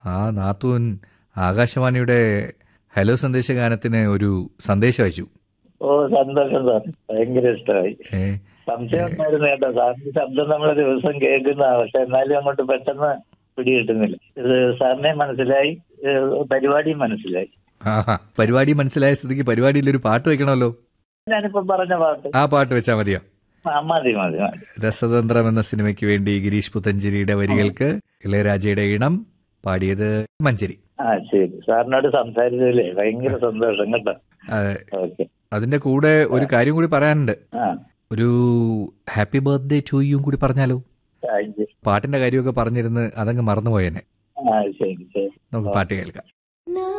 ആ നാത്തൂൻ ആകാശവാണിയുടെ ഹലോ സന്ദേശ ഗാനത്തിന് ഒരു സന്ദേശം അയച്ചു ഓ സന്തോഷം സാർ ഭയങ്കര ഇഷ്ടമായി ഏ സംശയം ഉണ്ടായിരുന്നു കേട്ടോ സാറിന്റെ ശബ്ദം നമ്മളെ ദിവസം കേൾക്കുന്നതാണ് പക്ഷെ എന്നാലും അങ്ങോട്ട് പെട്ടെന്ന് പിടികിട്ടുന്നില്ല ഇത് സാറിനെ മനസ്സിലായി ഏഹ് പരിപാടിയും മനസ്സിലായി ആഹാ പരിപാടി മനസ്സിലായ സ്ഥിതിക്ക് പരിപാടിയിൽ ഒരു പാട്ട് വെക്കണമല്ലോ ഞാനിപ്പോ പറഞ്ഞ പാട്ട് ആ പാട്ട് വെച്ചാൽ മതിയോ ആ മതി മതി മതി രസതന്ത്രം എന്ന സിനിമയ്ക്ക് വേണ്ടി ഗിരീഷ് പുത്തഞ്ചേരിയുടെ വരികൾക്ക് ഇളയരാജയുടെ ഇണം പാടിയത് മഞ്ചേരി ആ ശരി സാറിനോട് സംസാരിച്ചതിലേ ഭയങ്കര സന്തോഷം കേട്ടോ ആ, ഓക്കെ അതിന്റെ കൂടെ ഒരു കാര്യം കൂടി പറയാനുണ്ട് ആ ഒരു ഹാപ്പി ബർത്ത്ഡേ ടു യും കൂടി പറഞ്ഞാലോ താങ്ക് യു പാട്ടിന്റെ കാര്യമൊക്കെ പറഞ്ഞിരുന്ന് അതങ്ങ് മറന്നുപോയേനെ ആ ശരി ശരി നമുക്ക് പാട്ട് കേൾക്കാം